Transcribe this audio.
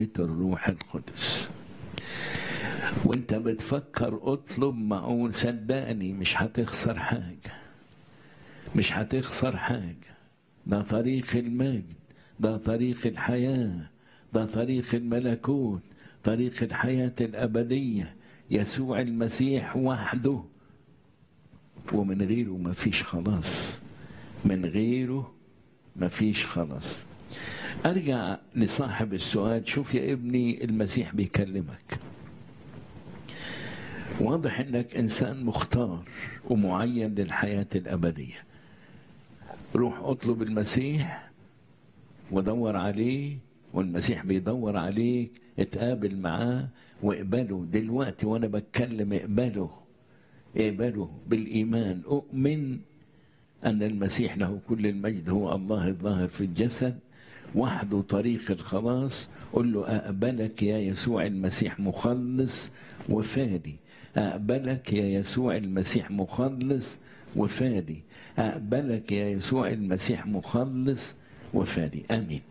الروح القدس وانت بتفكر اطلب معون صدقني مش هتخسر حاجة مش هتخسر حاجة ده طريق المجد ده طريق الحياة ده طريق الملكوت طريق الحياة الأبدية يسوع المسيح وحده ومن غيره مفيش خلاص من غيره مفيش خلاص ارجع لصاحب السؤال شوف يا ابني المسيح بيكلمك واضح انك انسان مختار ومعين للحياه الابديه روح اطلب المسيح ودور عليه والمسيح بيدور عليك اتقابل معاه واقبله دلوقتي وانا بتكلم اقبله اقبله بالايمان اؤمن ان المسيح له كل المجد هو الله الظاهر في الجسد وحده طريق الخلاص قل له أقبلك يا يسوع المسيح مخلص وفادي أقبلك يا يسوع المسيح مخلص وفادي أقبلك يا يسوع المسيح مخلص وفادي آمين